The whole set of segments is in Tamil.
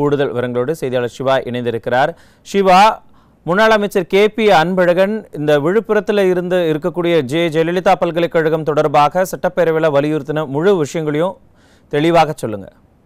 கூடுதல் விவரங்களோடு செய்தியாளர் சிவா இணைந்திருக்கிறார் சிவா முன்னாள் அமைச்சர் கே பி அன்பழகன் இந்த விழுப்புரத்தில் இருந்து இருக்கக்கூடிய ஜே ஜெயலலிதா பல்கலைக்கழகம் தொடர்பாக சட்டப்பேரவையில் வலியுறுத்தின முழு விஷயங்களையும் தெளிவாக சொல்லுங்க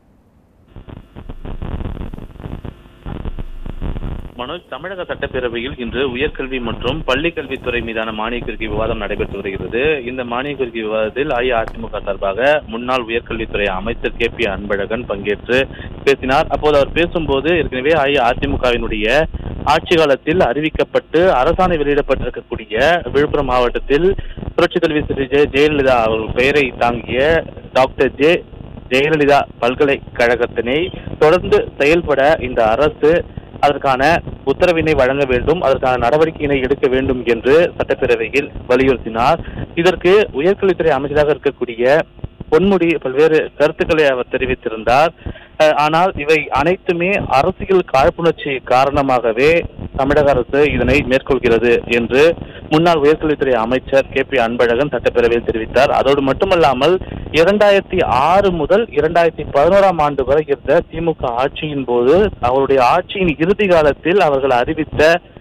மனோஜ் தமிழக சட்டப்பேரவையில் இன்று உயர்கல்வி மற்றும் பள்ளிக் கல்வித்துறை மீதான மானிய கோரிக்கை விவாதம் நடைபெற்று வருகிறது இந்த மானிய கோரிக்கை விவாதத்தில் அஇஅதிமுக சார்பாக முன்னாள் உயர்கல்வித்துறை அமைச்சர் கே பி அன்பழகன் பங்கேற்று பேசினார் அப்போது அவர் பேசும்போது ஏற்கனவே அஇஅதிமுகவினுடைய ஆட்சி காலத்தில் அறிவிக்கப்பட்டு அரசாணை வெளியிடப்பட்டிருக்கக்கூடிய விழுப்புரம் மாவட்டத்தில் புரட்சித் தலைவி ஸ்ரீ ஜெய ஜெயலலிதா அவர்கள் பெயரை தாங்கிய டாக்டர் ஜே ஜெயலலிதா பல்கலைக்கழகத்தினை தொடர்ந்து செயல்பட இந்த அரசு அதற்கான உத்தரவினை வழங்க வேண்டும் அதற்கான நடவடிக்கையினை எடுக்க வேண்டும் என்று சட்டப்பேரவையில் வலியுறுத்தினார் இதற்கு உயர்கல்வித்துறை அமைச்சராக இருக்கக்கூடிய பொன்முடி பல்வேறு கருத்துக்களை அவர் தெரிவித்திருந்தார் அஹ், ஆனால் இவை அனைத்துமே அரசியல் காழ்ப்புணர்ச்சி காரணமாகவே தமிழக அரசு இதனை மேற்கொள்கிறது என்று முன்னாள் உயர்கல்வித்துறை அமைச்சர் கே பி அன்பழகன் சட்டப்பேரவையில் தெரிவித்தார் அதோடு மட்டுமல்லாமல் இரண்டாயிரத்தி ஆறு முதல் இரண்டாயிரத்தி பதினோராம் ஆண்டு வரை இருந்த திமுக ஆட்சியின் போது அவருடைய ஆட்சியின் இறுதி காலத்தில் அவர்கள் அறிவித்த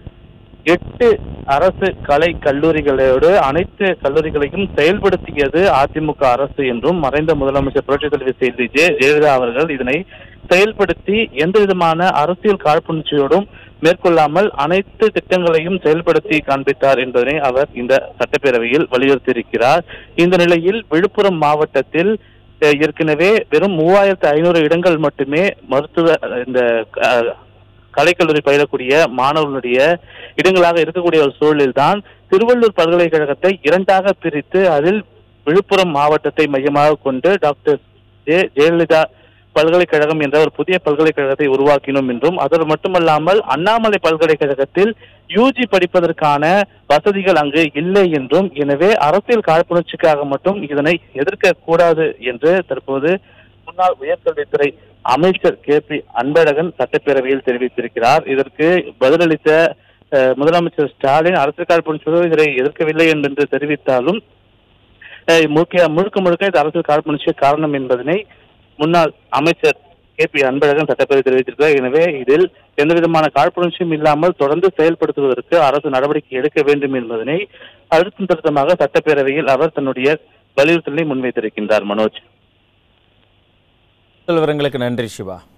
எட்டு அரசு கலை கல்லூரிகளோடு அனைத்து கல்லூரிகளையும் செயல்படுத்தியது அதிமுக அரசு என்றும் மறைந்த முதலமைச்சர் புரட்சித் தலைவர் செய்தி ஜெ ஜெயலலிதா அவர்கள் இதனை செயல்படுத்தி எந்த விதமான அரசியல் காழ்ப்புணர்ச்சியோடும் மேற்கொள்ளாமல் அனைத்து திட்டங்களையும் செயல்படுத்தி காண்பித்தார் என்பதனை அவர் இந்த சட்டப்பேரவையில் வலியுறுத்தியிருக்கிறார் இந்த நிலையில் விழுப்புரம் மாவட்டத்தில் அஹ், ஏற்கனவே வெறும் மூவாயிரத்து ஐநூறு இடங்கள் மட்டுமே மருத்துவ இந்த அஹ், கலைக்கல்லூரி பயிலக்கூடிய மாணவர்களுடைய இடங்களாக இருக்கக்கூடிய ஒரு சூழலில்தான் திருவள்ளூர் பல்கலைக்கழகத்தை இரண்டாக பிரித்து அதில் விழுப்புரம் மாவட்டத்தை மையமாக கொண்டு டாக்டர் ஜே ஜெயலலிதா பல்கலைக்கழகம் என்ற ஒரு புதிய பல்கலைக்கழகத்தை உருவாக்கினோம் என்றும் அதோடு மட்டுமல்லாமல் அண்ணாமலை பல்கலைக்கழகத்தில் யூஜி படிப்பதற்கான வசதிகள் அங்கு இல்லை என்றும் எனவே அரசியல் காழ்ப்புணர்ச்சிக்காக மட்டும் இதனை எதிர்க்க கூடாது என்று தற்போது முன்னாள் உயர்கல்வித்துறை அமைச்சர் கே பி அன்பழகன் சட்டப்பேரவையில் தெரிவித்திருக்கிறார் இதற்கு பதிலளித்த அஹ், முதலமைச்சர் ஸ்டாலின் அரசியல் காழ்ப்புணர்ச்சியோடு இதனை எதிர்க்கவில்லை என்று தெரிவித்தாலும் அஹ், முழுக்க முழுக்க முழுக்க இது அரசியல் காழ்ப்புணர்ச்சி காரணம் என்பதனை முன்னாள் அமைச்சர் கே பி அன்பழகன் சட்டப்பேரவை தெரிவித்திருக்கிறார் எனவே இதில் எந்த விதமான காழ்ப்புணர்ச்சியும் இல்லாமல் தொடர்ந்து செயல்படுத்துவதற்கு அரசு நடவடிக்கை எடுக்க வேண்டும் என்பதனை அழுத்தம் திருத்தமாக சட்டப்பேரவையில் அவர் தன்னுடைய வலியுறுத்தலை முன்வைத்திருக்கின்றார் மனோஜ் கூடுதல் விவரங்களுக்கு நன்றி சிவா